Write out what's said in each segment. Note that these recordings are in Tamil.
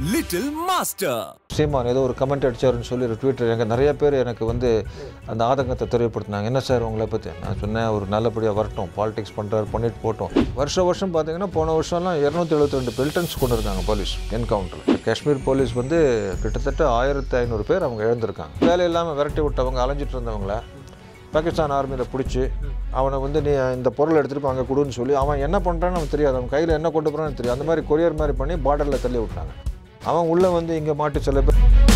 Little Master. சீமான் ஏதோ ஒரு கமெண்ட் அடிச்சாருன்னு சொல்லி ஒரு ட்விட்டர் எங்க நிறைய பேர் எனக்கு வந்து அந்த ஆதங்கத்தை தெரியப்படுத்தினாங்க என்ன சார் உங்களை பற்றி நான் சொன்னேன் அவர் நல்லபடியாக வரட்டும் பாலிடிக்ஸ் பண்ணுறாரு பண்ணிட்டு போட்டோம் வருஷம் வருஷம் பார்த்தீங்கன்னா போன வருஷம்லாம் இரநூத்தி எழுபத்தி ரெண்டு பில்டன்ஸ் கொண்டு இருக்காங்க போலீஸ் என்கவுண்டரில் காஷ்மீர் போலீஸ் வந்து கிட்டத்தட்ட ஆயிரத்தி ஐநூறு பேர் அவங்க இழந்திருக்காங்க வேலை இல்லாமல் விரட்டி விட்டவங்க அலைஞ்சிட்டு இருந்தவங்கள பாகிஸ்தான் ஆர்மியில் பிடிச்சி அவனை வந்து நீ இந்த பொருள் எடுத்துகிட்டு போய் அங்கே கொடுன்னு சொல்லி அவன் என்ன பண்ணுறான்னு அவனுக்கு தெரியாது அவன் கையில் என்ன கொண்டு போகிறான்னு தெரியாது அந்த மாதிரி கொரியர் மாதிரி பண்ணி பார்டரில் தள்ளி விட்டாங்க அவன் உள்ளே வந்து இங்கே மாட்டி சில பேர்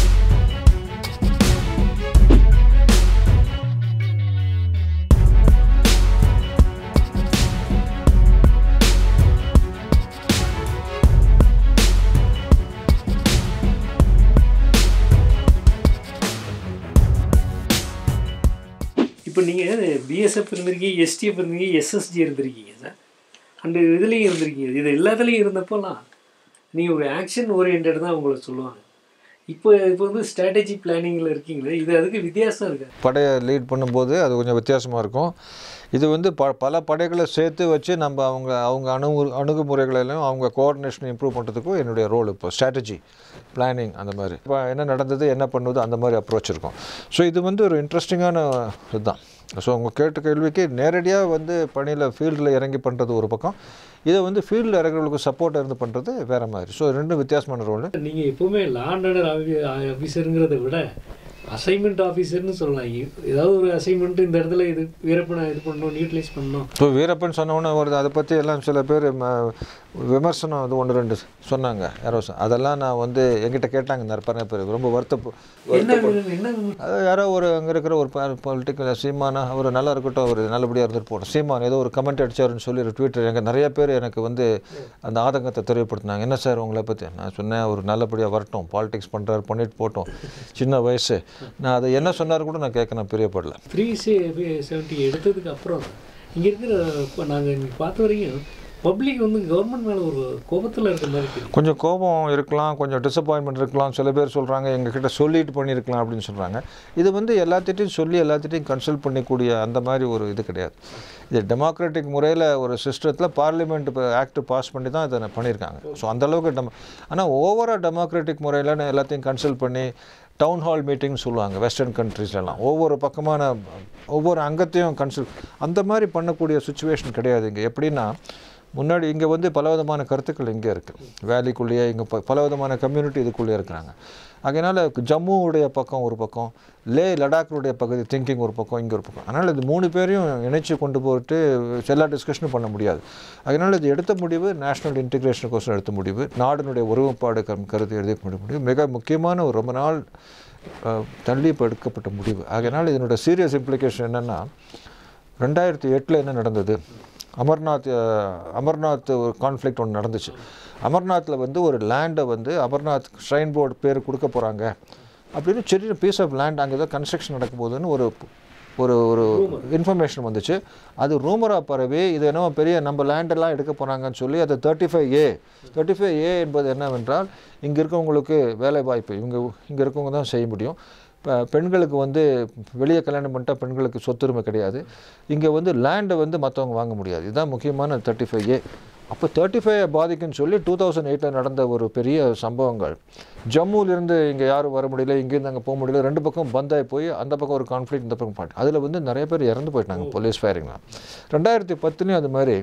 இப்போ நீங்கள் பிஎஸ்எஃப் இருந்திருக்கீங்க எஸ்டிஎஃப் இருந்தீங்க எஸ்எஸ்ஜி இருந்திருக்கீங்க சார் அந்த இதுலேயும் இருந்திருக்கீங்க இது எல்லாத்துலேயும் இருந்தப்போலாம் நீங்கள் ஒரு ஆக்ஷன் ஓரியன்ட் தான் உங்களை சொல்லுவாங்க இப்போ இப்போ வந்து ஸ்ட்ராட்டஜி பிளானிங்கில் இருக்கீங்களே இது அதுக்கு வித்தியாசம் இருக்கு படையை லீட் பண்ணும்போது அது கொஞ்சம் வித்தியாசமாக இருக்கும் இது வந்து ப பல படைகளை சேர்த்து வச்சு நம்ம அவங்க அவங்க அணு அணுகுமுறைகளிலும் அவங்க கோஆர்டினேஷன் இம்ப்ரூவ் பண்ணுறதுக்கும் என்னுடைய ரோல் இப்போ ஸ்ட்ராட்டஜி பிளானிங் அந்த மாதிரி இப்போ என்ன நடந்தது என்ன பண்ணுவது அந்த மாதிரி அப்ரோச் இருக்கும் ஸோ இது வந்து ஒரு இன்ட்ரெஸ்டிங்கான இதுதான் ஸோ அவங்க கேட்ட கேள்விக்கு நேரடியாக வந்து பணியில் ஃபீல்டில் இறங்கி பண்ணுறது ஒரு பக்கம் இதை வந்து ஃபீல்டில் இறங்குறவங்களுக்கு சப்போர்ட் இருந்து பண்ணுறது வேறு மாதிரி ஸோ ரெண்டும் வித்தியாசமான ரோல் நீங்கள் எப்போவுமே லாண்ட் ஆர்டர் ஆஃபீஸருங்கிறத விட அசைன்மெண்ட் ஆஃபீஸர்னு சொல்லலாம் இ- ஏதாவது ஒரு அசைன்மெண்ட் இந்த இடத்துல இது வீரப்பனை இது பண்ணணும் நியூட்ரலைஸ் பண்ணணும் இப்போ வீரப்பன் சொன்னவொன்னே வருது அதை பற்றி எல்லாம் சில பேர் ம, விமர்சனம் அது ஒன்று ரெண்டு சொன்னாங்க யாரோ சொ- அதெல்லாம் நான் வந்து என்கிட்ட கேட்டாங்க நிறைய பேர் ரொம்ப வருத்த என்ன வேணும், என்ன வேணும்? அது யாரோ ஒரு அங்கே இருக்கிற ஒரு பொலிட்டிக்கல் சீமானா அவர் நல்லா இருக்கட்டும் அவர் நல்லபடியாக இருந்துட்டு போட்டோம் சீமான் ஏதோ ஒரு கமெண்ட் அடிச்சாருன்னு சொல்லி ஒரு ட்விட்டர் எங்க நிறைய பேர் எனக்கு வந்து அந்த ஆதங்கத்தை தெரியப்படுத்தினாங்க என்ன சார் உங்களை பற்றி நான் சொன்னேன் அவர் நல்லபடியாக வரட்டும் பாலிடிக்ஸ் பண்ணுறாரு பண்ணிட்டு போட்டோம் சின்ன வயசு நான் அதை என்ன சொன்னார் கூட நான் கேட்க நான் பிரியப்படல த்ரீ செவன்ட்டி எடுத்ததுக்கு அப்புறம் இங்கே இருக்கிற இப்போ நாங்கள் இன்னைக்கு பார்த்த வரைக்கும் பப்ளிக் வந்து கவர்மெண்ட் மேலே ஒரு கோபத்தில் இருக்கிற மாதிரி தெரியும் கொஞ்சம் கோபம் இருக்கலாம் கொஞ்சம் டிசப்பாயின்மெண்ட் இருக்கலாம் சில பேர் சொல்கிறாங்க எங்ககிட்ட சொல்லிட்டு பண்ணியிருக்கலாம் அப்படின்னு சொல்கிறாங்க இது வந்து எல்லாத்திட்டையும் சொல்லி எல்லாத்திட்டையும் கன்சல்ட் பண்ணிக்கூடிய அந்த மாதிரி ஒரு இது கிடையாது இது டெமோக்ராட்டிக் முறையில் ஒரு சிஸ்டத்தில் பார்லிமெண்ட் இப்போ ஆக்ட் பாஸ் பண்ணி தான் இதை பண்ணியிருக்காங்க ஸோ அந்தளவுக்கு டெமோ ஆனால் ஓவராக டெமோக்ராட்டிக் முறையில் எல்லாத்தையும் கன்சல்ட் பண்ணி டவுன் ஹால் மீட்டிங் சொல்லுவாங்க வெஸ்டர்ன் கண்ட்ரீஸ்லாம் ஒவ்வொரு பக்கமான ஒவ்வொரு அங்கத்தையும் கன்சல்ட் அந்த மாதிரி பண்ணக்கூடிய சுச்சுவேஷன் கிடையாது இங்கே எப்படின்னா முன்னாடி இங்கே வந்து பலவிதமான கருத்துக்கள் இங்கே இருக்குது வேலிக்குள்ளேயே இங்கே ப பலவிதமான கம்யூனிட்டி இதுக்குள்ளேயே இருக்கிறாங்க அதனால் ஜம்முவுடைய பக்கம் ஒரு பக்கம் லே லடாக்குடைய பகுதி திங்கிங் ஒரு பக்கம் இங்கே ஒரு பக்கம் அதனால் இது மூணு பேரையும் இணைச்சு கொண்டு போட்டு எல்லா டிஸ்கஷனும் பண்ண முடியாது அதனால் இது எடுத்த முடிவு நேஷனல் இன்டிகிரேஷனுக்கோசரம் எடுத்த முடிவு நாடினுடைய ஒருமைப்பாடு கம் கருத்து எழுதி முடிவு மிக முக்கியமான ஒரு ரொம்ப நாள் அஹ், தள்ளி இப்போ எடுக்கப்பட்ட முடிவு அதனால் இதனோட சீரியஸ் இம்ப்ளிகேஷன் என்னென்னா ரெண்டாயிரத்தி எட்டில் என்ன நடந்தது அமர்நாத் அஹ், அமர்நாத் ஒரு கான்ஃப்ளிக்ட் ஒன்று நடந்துச்சு அமர்நாத்தில் வந்து ஒரு லேண்டை வந்து அமர்நாத் ஷ்ரைன் போர்டு பேர் கொடுக்க போகிறாங்க அப்படின்னு சின்ன பீஸ் ஆஃப் லேண்ட் அங்கே ஏதோ கன்ஸ்ட்ரக்ஷன் நடக்கும் போதுன்னு ஒரு ஒரு ஒரு இன்ஃபர்மேஷன் வந்துச்சு அது ரூமராக பரவி இது என்னவோ பெரிய நம்ம லேண்டெல்லாம் எடுக்க போகிறாங்கன்னு சொல்லி அது thirty five A thirty five A என்பது என்னவென்றால் இங்கே இருக்கவங்களுக்கு வேலை வாய்ப்பு இவங்க இங்கே இருக்கவங்க தான் செய்ய முடியும் இப்போ பெண்களுக்கு வந்து வெளியே கல்யாணம் பண்ணிட்டா பெண்களுக்கு சொத்துரிமை கிடையாது இங்கே வந்து லேண்டை வந்து மற்றவங்க வாங்க முடியாது இதுதான் முக்கியமான தேர்ட்டி ஃபைவ் ஏ அப்போ தேர்ட்டி ஃபைவ் பாதிக்குன்னு சொல்லி டூ தௌசண்ட் எயிட்டில் நடந்த ஒரு பெரிய சம்பவங்கள் ஜம்முவிலேருந்து இங்கே யாரும் வர முடியல இங்கேருந்து அங்கே போக முடியல ரெண்டு பக்கம் பந்தாய் போய் அந்த பக்கம் ஒரு கான்ஃப்ளிக் இந்த பக்கம் பாட்டு அதில் வந்து நிறைய பேர் இறந்து போயிட்டாங்க போலீஸ் ஃபயரிங்லாம் ரெண்டாயிரத்தி பத்துலேயும் அது மாதிரி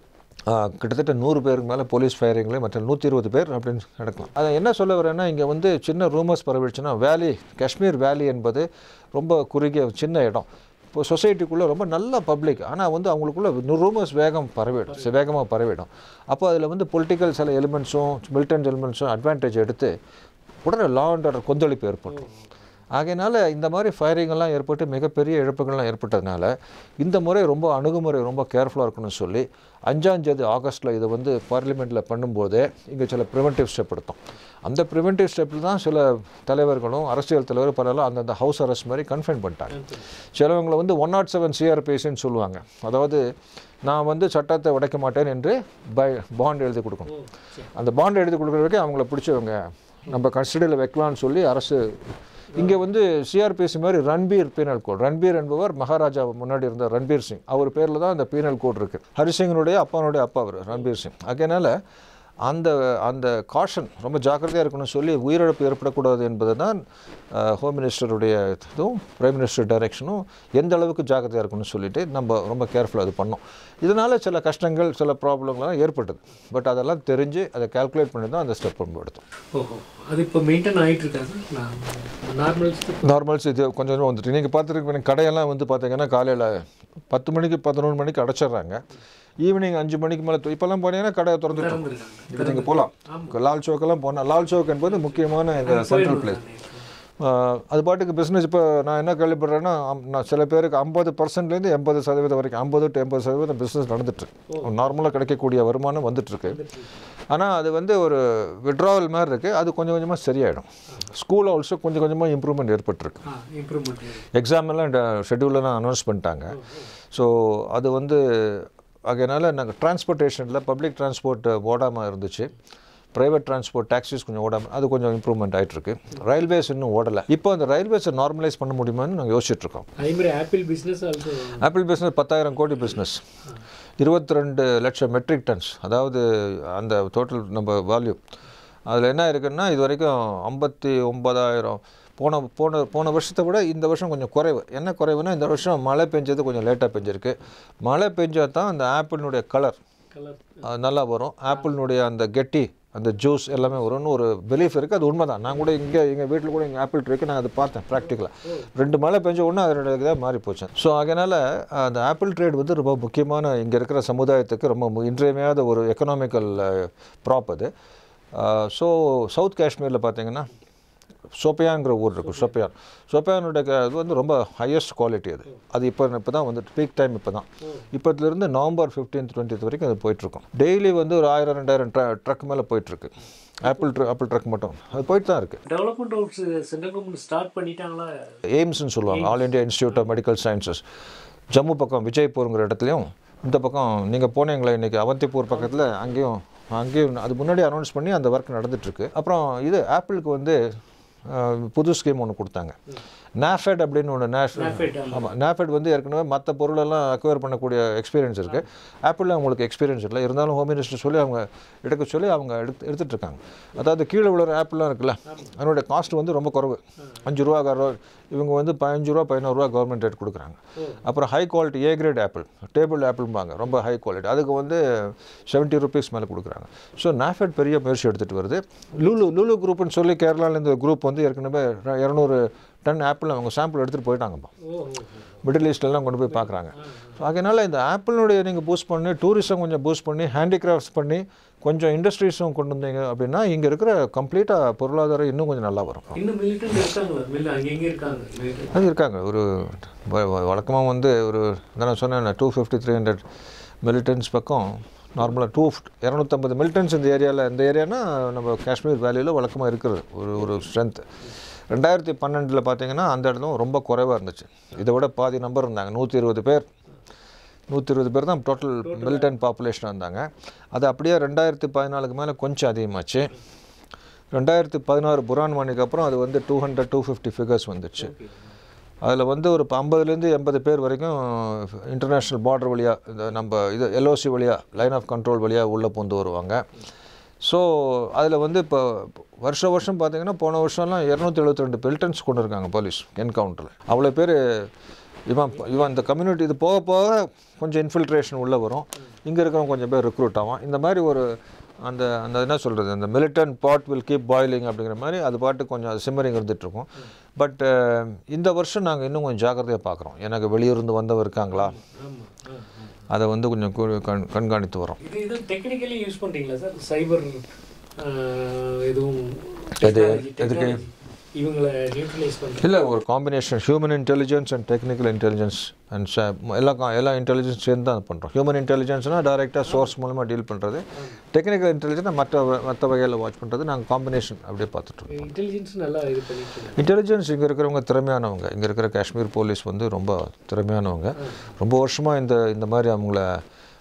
ஆ, கிட்டத்தட்ட நூறு பேருக்கு மேலே போலீஸ் ஃபயரிங்கில் மற்ற நூற்றி இருபது பேர் அப்படின்னு நடக்கலாம் அதை என்ன சொல்ல வரேன்னா இங்கே வந்து சின்ன ரூமர்ஸ் பரவிடுச்சுன்னா வேலி காஷ்மீர் வேலி என்பது ரொம்ப குறுகிய சின்ன இடம் இப்போ சொசைட்டிக்குள்ளே ரொம்ப நல்ல பப்ளிக் ஆனால் வந்து அவங்களுக்குள்ள ரூமர்ஸ் வேகம் பரவிடும் சி- வேகமாக பரவிடும் அப்போ அதில் வந்து பொலிட்டிக்கல் சில எலிமெண்ட்ஸும் மிலிட்டன்ட் எலிமெண்ட்ஸும் அட்வான்டேஜ் எடுத்து உடனே லா அண்ட் ஆர்டர் கொந்தளிப்பு ஏற்படும் ஆகையினால இந்த மாதிரி ஃபயரிங் எல்லாம் ஏற்பட்டு மிகப்பெரிய இழப்புகள்லாம் ஏற்பட்டதுனால இந்த முறை ரொம்ப அணுகுமுறை ரொம்ப கேர்ஃபுல்லாக இருக்கணும்னு சொல்லி அஞ்சாந்தேதி ஆகஸ்ட்டில் இதை வந்து பார்லிமெண்ட்டில் பண்ணும்போதே இங்கே சில ப்ரிவென்டிவ் ஸ்டெப் எடுத்தோம் அந்த ப்ரிவென்டிவ் ஸ்டெப்பில் தான் சில தலைவர்களும் அரசியல் தலைவர் பலரும் அந்தந்த ஹவுஸ் அரெஸ்ட் மாதிரி கன்ஃபைன் பண்ணிட்டாங்க சிலவங்களை வந்து ஒன் நாட் செவன் சிஆர்பிஎஸ்ன்னு சொல்லுவாங்க அதாவது நான் வந்து சட்டத்தை உடைக்க மாட்டேன் என்று பை பாண்ட் எழுதி கொடுக்கணும் அந்த பாண்ட் எழுதி கொடுக்குற வரைக்கும் அவங்கள பிடிச்சவங்க நம்ம கஸ்டடியில் வைக்கலாம்னு சொல்லி அரசு இங்கே வந்து சிஆர்பிசி மாதிரி ரன்பீர் பீனல் கோட் ரன்பீர் என்பவர் மகாராஜா முன்னாடி இருந்த ரன்பீர் சிங் அவர் பேரில் தான் அந்த பீனல் கோட் இருக்குது ஹரிசிங்கனுடைய அப்பானுடைய அப்பா அவர் ரன்பீர் சிங் அதனால் அந்த அந்த காஷன் ரொம்ப ஜாக்கிரதையாக இருக்கணும்னு சொல்லி உயிரிழப்பு ஏற்படக்கூடாது என்பது தான் ஹோம் மினிஸ்டருடைய இதுவும் பிரைம் மினிஸ்டர் டைரெக்ஷனும் எந்த அளவுக்கு ஜாக்கிரதையாக இருக்கணும்னு சொல்லிட்டு நம்ம ரொம்ப கேர்ஃபுல்லாக அது பண்ணோம் இதனால் சில கஷ்டங்கள் சில ப்ராப்ளம்லாம் ஏற்பட்டது பட் அதெல்லாம் தெரிஞ்சு அதை கால்குலேட் பண்ணி தான் அந்த ஸ்டெப் நம்ம எடுத்தோம் ஓஹோ அது இப்போ மெயின்டைன் ஆகிட்டு இருக்காங்க நான் நார்மல்ஸ் நார்மல்ஸ் இது கொஞ்சம் கொஞ்சமாக வந்துட்டு நீங்கள் பார்த்துருக்க கடையெல்லாம் வந்து பார்த்தீங்கன்னா காலையில் பத்து மணிக்கு பதினொன்று மணிக்கு அடைச்சிடுறாங்க ஈவினிங் அஞ்சு மணிக்கு மேலே இப்போல்லாம் போனீங்கன்னா கடை திறந்துட்டோம் திறந்துருக்காங்க இப்போ நீங்கள் போகலாம் லால் சௌக்கெல்லாம் போனால் லால் சௌக் என்பது முக்கியமான இந்த சென்ட்ரல் பிளேஸ் அது பாட்டுக்கு பிஸ்னஸ் இப்போ நான் என்ன கேள்விப்படுறேன்னா அம்- நான் சில பேருக்கு ஐம்பது பர்சன்ட்லேருந்து எண்பது சதவீதம் வரைக்கும் ஐம்பது டு எண்பது சதவீதம் பிஸ்னஸ் நடந்துட்டுருக்கு நார்மலாக கிடைக்கக்கூடிய வருமானம் வந்துட்டுருக்கு ஆனால் அது வந்து ஒரு விட்ராவல் மாதிரி இருக்குது அது கொஞ்சம் கொஞ்சமாக சரியாயிடும் ஸ்கூல் ஆல்சோ கொஞ்சம் கொஞ்சமாக இம்ப்ரூவ்மெண்ட் ஏற்பட்டிருக்கு ஆ இம்ப்ரூவ்மெண்ட் எக்ஸாம் எல்லாம் ஷெட்யூலெலாம் அனௌன்ஸ் பண்ணிட்டாங்க ஸோ அது வந்து அதனால் நாங்கள் டிரான்ஸ்போர்ட்டேஷனில் பப்ளிக் டிரான்ஸ்போர்ட் ஓடாமல் இருந்துச்சு ப்ரைவேட் டிரான்ஸ்போர்ட் டாக்ஸிஸ் கொஞ்சம் ஓடாமல் அது கொஞ்சம் இம்ப்ரூவ்மெண்ட் ஆகிட்டுருக்கு ரயில்வேஸ் இன்னும் ஓடலை இப்போ அந்த ரயில்வேஸை நார்மலைஸ் பண்ண முடியுமான்னு நாங்கள் யோசிச்சுட்ருக்கோம் அதே மாதிரி apple business also apple business பத்தாயிரம் கோடி பிஸ்னஸ் இருபத்தி ரெண்டு லட்சம் மெட்ரிக் டன்ஸ் அதாவது அந்த டோட்டல் நம்ம வேல்யூ அதில் என்ன இருக்குன்னா இது வரைக்கும் ஐம்பத்தி ஒன்பதாயிரம் போன போன போன வருஷத்தை விட இந்த வருஷம் கொஞ்சம் குறைவு என்ன குறைவுனா இந்த வருஷம் மழை பெஞ்சது கொஞ்சம் லேட்டாக பெஞ்சிருக்கு மழை பெஞ்சால் தான் அந்த ஆப்பிளினுடைய கலர் கலர் நல்லா வரும் ஆப்பிளினுடைய அந்த கெட்டி அந்த ஜூஸ் எல்லாமே வரும்னு ஒரு பிலீஃப் இருக்குது அது உண்மை தான் நான் கூட இங்கே எங்கள் வீட்டில் கூட இங்கே ஆப்பிள் ட்ரீக்கு நான் அதை பார்த்தேன் ப்ராக்டிக்கலாக ரெண்டு மழை பெஞ்ச உடனே அதனுடைய இதாக மாறி போச்சு ஸோ அதனால் அந்த ஆப்பிள் ட்ரேட் வந்து ரொம்ப முக்கியமான இங்கே இருக்கிற சமுதாயத்துக்கு ரொம்ப மு- இன்றியமையாத ஒரு எக்கனாமிக்கல் ப்ராப் அது ஸோ சவுத் காஷ்மீரில் பார்த்தீங்கன்னா சோப்பியாங்கிற ஊர் இருக்குது சோப்பியான் சோப்பியானுடைய க- இது வந்து ரொம்ப ஹையஸ்ட் குவாலிட்டி அது அது இப்போ இப்போ தான் வந்து பீக் டைம் இப்போ தான் இப்போத்துலேருந்து நவம்பர் ஃபிஃப்டீன்த் டுவெண்ட்டித் வரைக்கும் அது போயிட்டுருக்கும் டெய்லி வந்து ஒரு ஆயிரம் ரெண்டாயிரம் ட்ர ட்ரக் மேலே போயிட்டுருக்கு ஆப்பிள் ட்ர ஆப்பிள் ட்ரக் மட்டும் அது போயிட்டு தான் இருக்குது development works central government start பண்ணிட்டாங்களா எய்ம்ஸ்னு சொல்லுவாங்க all India institute of medical sciences Jammu பக்கம் விஜய்பூருங்கிற இடத்துலையும் இந்த பக்கம் நீங்கள் போனீங்களே இன்றைக்கி அவந்திப்பூர் பக்கத்தில் அங்கேயும் அங்கேயும் அது முன்னாடி அனௌன்ஸ் பண்ணி அந்த ஒர்க் நடந்துட்டுருக்கு அப்புறம் இது ஆப்பிளுக்கு வந்து அஹ், புது ஸ்கீம் ஒன்று கொடுத்தாங்க நாஃபெட் அப்படின்னு ஒன்று நேஷனல் NAFED, ஆமா. ஆமாம் நாஃபெட் வந்து ஏற்கனவே மற்ற பொருளெல்லாம் அக்வயர் பண்ணக்கூடிய எக்ஸ்பீரியன்ஸ் இருக்குது ஆப்பிளில் அவங்களுக்கு எக்ஸ்பீரியன்ஸ் இல்லை இருந்தாலும் ஹோம் மினிஸ்டர் சொல்லி அவங்க எடுக்க சொல்லி அவங்க எடுத்து எடுத்துட்டு இருக்காங்க அதாவது கீழே விழுற ஆப்பிள்லாம் இருக்குல்ல அதனுடைய காஸ்ட் வந்து ரொம்ப குறைவு அஞ்சு ரூபா ஆறு ரூபா இவங்க வந்து பதினஞ்சு ரூபா பதினோரு ரூபா கவர்மெண்ட் ரேட் கொடுக்குறாங்க அப்புறம் high quality A grade apple table ஆப்பிள்பாங்க ரொம்ப ஹை குவாலிட்டி அதுக்கு வந்து செவன்ட்டி ருபீஸ் மேலே கொடுக்குறாங்க ஸோ நாஃபெட் பெரிய முயற்சி எடுத்துகிட்டு வருது லூலு லூலு குரூப்னு சொல்லி கேரளாவில் குரூப் வந்து ஏற்கனவே இரநூறு டன் ஆப்பிள் அவங்க சாம்பிள் எடுத்துகிட்டு போயிட்டாங்கப்பா ஓ மிடில் ஈஸ்ட்லாம் கொண்டு போய் பார்க்குறாங்க ஸோ அதனால் இந்த ஆப்பிளுடைய நீங்கள் பூஸ்ட் பண்ணி டூரிசம் கொஞ்சம் பூஸ்ட் பண்ணி ஹேண்டிகிராஃப்ட்ஸ் பண்ணி கொஞ்சம் இண்டஸ்ட்ரீஸும் கொண்டு வந்தீங்க அப்படின்னா இங்கே இருக்கிற கம்ப்ளீட்டாக பொருளாதாரம் இன்னும் கொஞ்சம் நல்லா வரும் இன்னும் மிலிட்டன்ட் இருக்காங்களா மில்ல அங்கே எங்கே இருக்காங்க militant? அது இருக்காங்க ஒரு வழக்கமாக வந்து ஒரு நான் சொன்னேன் two fifty three hundred militants பக்கம் நார்மலாக டூ இரநூத்தம்பது மிலிட்டன்ஸ் இந்த ஏரியாவில் இந்த ஏரியானா நம்ம காஷ்மீர் வேலியில் வழக்கமாக இருக்கிறது ஒரு ஒரு ஸ்ட்ரென்த் ரெண்டாயிரத்தி பன்னெண்டில் பார்த்தீங்கன்னா அந்த இடத்தும் ரொம்ப குறைவாக இருந்துச்சு இதை விட பாதி நம்பர் இருந்தாங்க நூற்றி இருபது பேர் நூற்றி இருபது பேர் தான் டோட்டல் மிலிட்டன் பாப்புலேஷனாக இருந்தாங்க அது அப்படியே ரெண்டாயிரத்தி பதினாலுக்கு மேலே கொஞ்சம் அதிகமாச்சு ரெண்டாயிரத்தி பதினாறு புரான் மணிக்கு அப்புறம் அது வந்து two hundred two fifty figures வந்துச்சு அதில் வந்து ஒரு ஐம்பதுலேருந்து எண்பது பேர் வரைக்கும் இன்டர்நேஷ்னல் பார்டர் வழியாக இந்த நம்ம இது எல்ஓசி வழியாக லைன் ஆஃப் கண்ட்ரோல் வழியாக உள்ளே பூந்து வருவாங்க ஸோ அதில் வந்து இப்போ வருஷ வருஷம் பார்த்தீங்கன்னா போன வருஷம்லாம் இரநூத்தி எழுபத்தி ரெண்டு பெல்டன்ஸ் கொண்டு இருக்காங்க போலீஸ் என்கவுண்டரில் அவ்வளோ பேர் இவன் இவன் இந்த கம்யூனிட்டி இது போக போக கொஞ்சம் இன்ஃபில்ட்ரேஷன் உள்ளே வரும் இங்கே இருக்கிறவங்க கொஞ்சம் பேர் ரெக்ரூட் ஆகும் இந்த மாதிரி ஒரு அந்த அந்த என்ன சொல்கிறது அந்த militant pot will keep boiling அப்படிங்கிற மாதிரி அது பாட்டு கொஞ்சம் அது சிம்மரிங் இருந்துகிட்ருக்கும் பட் இந்த வருஷம் நாங்கள் இன்னும் கொஞ்சம் ஜாக்கிரதையாக பார்க்குறோம் எனக்கு வெளியூர்ந்து வந்தவங்க இருக்காங்களா ஆமா ஆ, ஆ. அதை வந்து கொஞ்சம் கு- கண் கண்காணித்து வரோம் இது இது டெக்னிக்கலி யூஸ் பண்ணுறீங்களா சார் சைபர் எதுவும் எது? technology, எதுக்கு? technology. இவங்களை நியூட்ரலைஸ் பண்ணுறது இல்லை ஒரு combination human intelligence and technical intelligence and எல்லா கா- எல்லா இன்டெலிஜென்ஸ் சேர்ந்து தான் பண்ணுறோம் ஹியூமன் இன்டெலிஜென்ஸ்னால் டைரெக்டாக சோர்ஸ் மூலமாக டீல் பண்ணுறது டெக்னிக்கல் இன்டெலிஜென்ஸ் மற்ற வ- மற்ற வகையில் வாட்ச் பண்ணுறது நாங்கள் காம்பினேஷன் அப்படியே பார்த்துட்ருக்கோம் இன்டெலிஜென்ஸ் நல்லா இது பண்ணிட்டு இருக்காங்க. இன்டெலிஜென்ஸ் இங்கே இருக்கிறவங்க திறமையானவங்க இங்கே இருக்கிற காஷ்மீர் போலீஸ் வந்து ரொம்ப திறமையானவங்க ரொம்ப வருஷமாக இந்த இந்த மாதிரி அவங்கள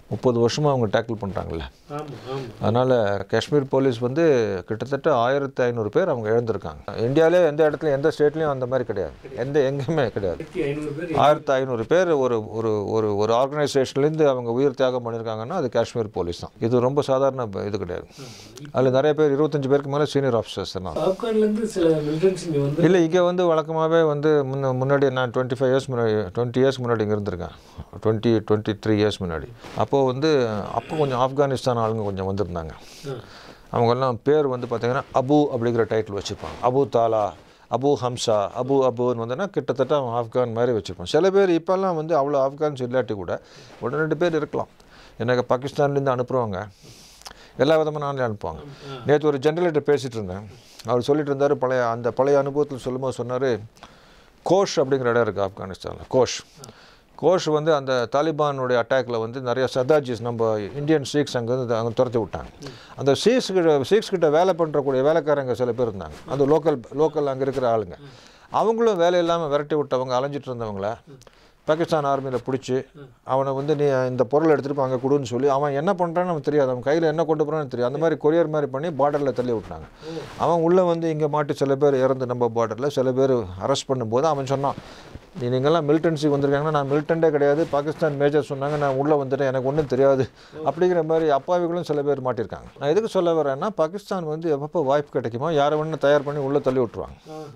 முப்பது வருஷமாக அவங்க டேக்கிள் பண்ணுறாங்கல்ல ஆமாம் ஆமாம் அதனால் காஷ்மீர் போலீஸ் வந்து கிட்டத்தட்ட ஆயிரத்தி ஐநூறு பேர் அவங்க இழந்திருக்காங்க இந்தியாவிலே எந்த இடத்துலையும் எந்த ஸ்டேட்லேயும் அந்த மாதிரி கிடையாது எந்த எங்கேயுமே கிடையாது ஆயிரத்தி ஐநூறு பேர் ஆயிரத்தி ஐநூறு பேர் ஒரு ஒரு ஒரு ஒரு ஆர்கனைசேஷன்லேருந்து அவங்க உயிர் தியாகம் பண்ணியிருக்காங்கன்னா அது காஷ்மீர் போலீஸ் தான் இது ரொம்ப சாதாரண ப- இது கிடையாது அதில் நிறைய பேர் இருபத்தஞ்சு பேருக்கு மேலே சீனியர் ஆஃபீஸர்ஸ் தான் ஆப்கான்லேருந்து சில மிலிட்டன்ஸ் இங்கே வந்து இல்லை இங்கே வந்து வழக்கமாகவே வந்து முன்ன முன்னாடி நான் டுவெண்ட்டி ஃபைவ் இயர்ஸ் முன்னாடி டுவெண்ட்டி இயர்ஸ் முன்னாடி இங்கே இருந்திருக்கேன் டுவெண்ட்டி டுவெண்ட்டி த்ரீ இயர்ஸ் முன்னாடி அப்போது வந்து அப்போ கொஞ்சம் ஆப்கானிஸ்தான் ஆளுங்க கொஞ்சம் வந்திருந்தாங்க ஆ. அவங்கெல்லாம் பேர் வந்து பார்த்தீங்கன்னா அபு அப்படிங்கிற டைட்டில் வச்சுருப்பாங்க அபு தாலா அபு ஹம்சா அபு அபுன்னு வந்தோன்னா கிட்டத்தட்ட அவன் ஆப்கான் மாதிரி வச்சுருப்பான் சில பேர் இப்போல்லாம் வந்து அவ்வளோ ஆப்கான்ஸ் இல்லாட்டி கூட ஒன்று ரெண்டு பேர் இருக்கலாம் எனக்கு பாகிஸ்தான்லேருந்து அனுப்புகிறவங்க எல்லா விதமான ஆன்லைன் அனுப்புவாங்க நேற்று ஒரு ஜென்ரலேட்டர் பேசிகிட்டு இருந்தேன் அவர் சொல்லிட்டு இருந்தார் பழைய அந்த பழைய அனுபவத்தில் சொல்லும்போது சொன்னார் கோஷ் அப்படிங்கிற இடம் இருக்குது ஆப்கானிஸ்தானில் கோஷ் கோஷ் வந்து அந்த தாலிபானுடைய அட்டாக்கில் வந்து நிறைய சர்தார்ஜிஸ் நம்ம இந்தியன் சீக்ஸ் அங்கே வந்து அங்கே துரத்தி விட்டாங்க அந்த சீக்ஸ் கிட்ட சீக்ஸ் கிட்ட வேலை பண்ணுறக்கூடிய வேலைக்காரங்க சில பேர் இருந்தாங்க அது லோக்கல் லோக்கல் அங்கே இருக்கிற ஆளுங்க அவங்களும் வேலை இல்லாமல் விரட்டி விட்டவங்க அலைஞ்சிட்டு இருந்தவங்கள பாகிஸ்தான் ஆர்மியில் பிடிச்சி அவனை வந்து நீ இந்த பொருளை எடுத்துகிட்டு போய் அங்கே கொடுன்னு சொல்லி அவன் என்ன பண்ணுறான்னு நமக்கு தெரியாது அவன் கையில் என்ன கொண்டு போகிறான்னு தெரியாது அந்த மாதிரி கொரியர் மாதிரி பண்ணி பார்டரில் தள்ளி விட்டாங்க அவன் உள்ளே வந்து இங்கே மாட்டி சில பேர் இறந்து நம்ம பார்டரில் சில பேர் அரெஸ்ட் பண்ணும்போது அவன் சொன்னான் நீ நீங்கள்லாம் மிலிட்டன்சி வந்திருக்காங்கன்னா நான் மிலிட்டண்டே கிடையாது பாகிஸ்தான் மேஜர் சொன்னாங்க நான் உள்ளே வந்துட்டேன் எனக்கு ஒன்றும் தெரியாது அப்படிங்கிற மாதிரி அப்பாவிகளும் சில பேர் மாட்டியிருக்காங்க நான் எதுக்கு சொல்ல வரேன்னா பாகிஸ்தான் வந்து எப்பப்போ வாய்ப்பு கிடைக்குமோ யாரை வேணும் தயார் பண்ணி உள்ளே தள்ளி விட்ருவாங்க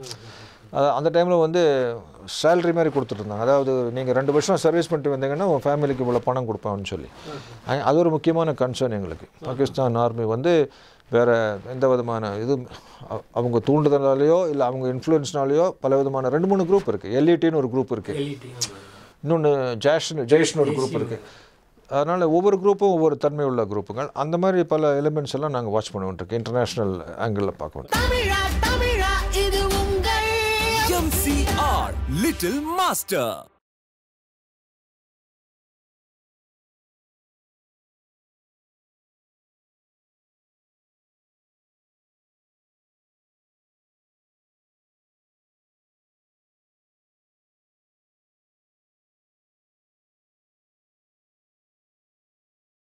அது அந்த டைமில் வந்து சேலரி மாதிரி கொடுத்துட்ருந்தாங்க அதாவது நீங்கள் ரெண்டு வருஷம் சர்வீஸ் பண்ணிட்டு வந்தீங்கன்னா உங்கள் ஃபேமிலிக்கு இவ்வளோ பணம் கொடுப்பான்னு சொல்லி அ- அது ஒரு முக்கியமான கன்சர்ன் எங்களுக்கு பாகிஸ்தான் ஆர்மி வந்து வேறு எந்த விதமான இது அ- அவங்க தூண்டுதலாலேயோ இல்லை அவங்க இன்ஃப்ளூயன்ஸ்னாலேயோ பல விதமான ரெண்டு மூணு குரூப் இருக்குது எல்இடின்னு ஒரு குரூப் இருக்குது எல்இடி இன்னொன்று ஜேஷ்னு ஜெய்ஷ்னு ஒரு குரூப் இருக்குது அதனால் ஒவ்வொரு குரூப்பும் ஒவ்வொரு தன்மை உள்ள குரூப்புகள் அந்த மாதிரி பல எலிமெண்ட்ஸ் எல்லாம் நாங்கள் வாட்ச் பண்ணுவோம் இன்டர்நேஷ்னல் ஆங்கிளில் பார்க்கணும் தமிழா தமிழா இது உங்கள் MCR Little Master